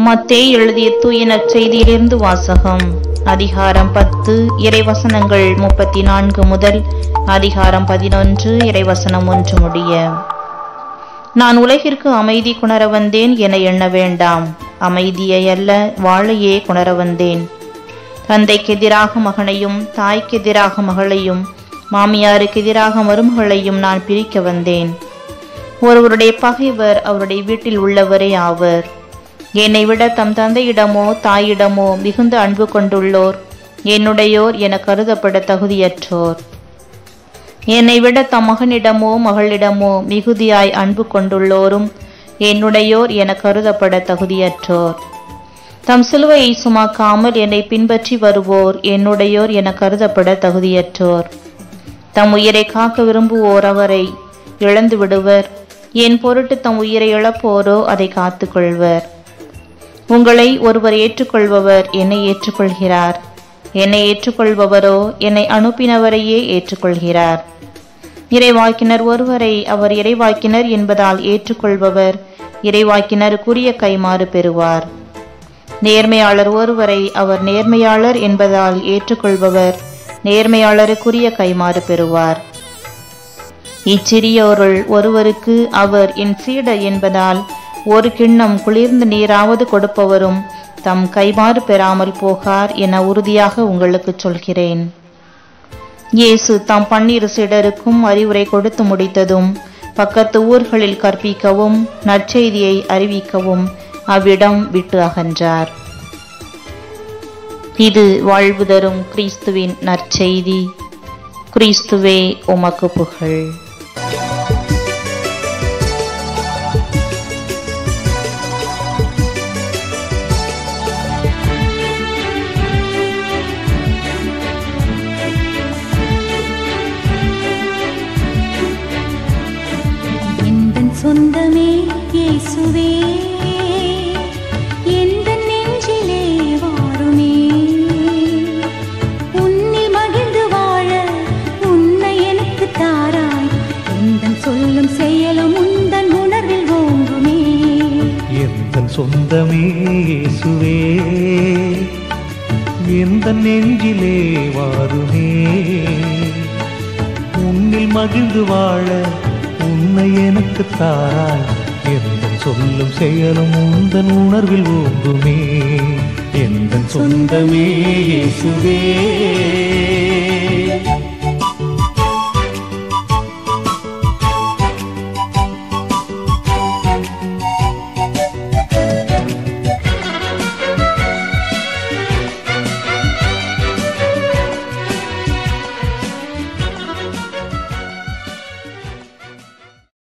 மத்தே எழுதிய தூய நற்செய்தியிலிருந்து வாசகம் அதிகாரம் பத்து இறைவசனங்கள் முப்பத்தி நான்கு முதல் அதிகாரம் பதினொன்று இறைவசனம் ஒன்று முடிய நான் உலகிற்கு அமைதி குணர வந்தேன் என எண்ண வேண்டாம் அமைதியை அல்ல வாழையே குணர வந்தேன் தந்தைக்கு எதிராக மகனையும் தாய்க்கு எதிராக மகளையும் மாமியாருக்கு எதிராக மருமகளையும் நான் பிரிக்க வந்தேன் ஒருவருடைய பகைவர் அவருடைய வீட்டில் உள்ளவரே ஆவர் என்னை விட தம் தந்தையிடமோ தாயிடமோ மிகுந்த அன்பு கொண்டுள்ளோர் என்னுடையோர் என கருதப்பட தகுதியற்றோர் என்னை விட தம் மகனிடமோ மகளிடமோ மிகுதியாய் அன்பு கொண்டுள்ளோரும் என்னுடையோர் என கருதப்பட தகுதியற்றோர் தம் சிலுவையை சுமக்காமல் என்னை பின்பற்றி வருவோர் என்னுடையோர் என கருதப்பட தகுதியற்றோர் தம் உயிரை காக்க விரும்புவோர் அவரை இழந்து விடுவர் என் பொருட்டு தம் உயிரை இழப்போரோ அதை காத்துக்கொள்வர் உங்களை ஒருவர் ஏற்றுக்கொள்பவர் என்னை ஏற்றுக்கொள்கிறார் என்னை ஏற்றுக்கொள்பவரோ என்னை அனுப்பினவரையே ஏற்றுக்கொள்கிறார் இறைவாக்கினர் ஒருவரை அவர் இறைவாக்கினர் என்பதால் ஏற்றுக்கொள்பவர் இறைவாக்கினருக்குரிய கைமாறு பெறுவார் நேர்மையாளர் ஒருவரை அவர் நேர்மையாளர் என்பதால் ஏற்றுக்கொள்பவர் நேர்மையாளருக்குரிய கைமாறு பெறுவார் இச்சிறியோருள் ஒருவருக்கு அவர் என் சீடர் என்பதால் ஒரு கிண்ணம் குளிர்ந்த நீராவது கொடுப்பவரும் தம் கைமாறு பெறாமல் போகார் என உறுதியாக உங்களுக்கு சொல்கிறேன் இயேசு தாம் பன்னிரு சீடருக்கும் அறிவுரை கொடுத்து முடித்ததும் பக்கத்து ஊர்களில் கற்பிக்கவும் நற்செய்தியை அறிவிக்கவும் அவ்விடம் விட்டு அகன்றார் இது வாழ்வு தரும் கிறிஸ்துவின் நற்செய்தி கிறிஸ்துவே உமக்கு புகழ் எந்தன் சொந்தமே இயேசுவே எந்தன் நெஞ்சிலே வாருமே உன்னில் மகிழ்ந்து வாழ உன்னை எனக்கு தாராய் எந்தன் சொல்லும் செயலும் உந்தன் உணர்வில் ஓங்குமே எந்தன் சொந்தமே இயேசுவே எந்த நெஞ்சிலே வாருமே உன்னில் மகிழ்ந்து வாழ உன்னை எனக்கு தாராய் எந்தன் சொல்லும் செயலும் உந்தன் உணர்வில் ஓங்குமே எந்தன் சொந்தமே இயேசுவே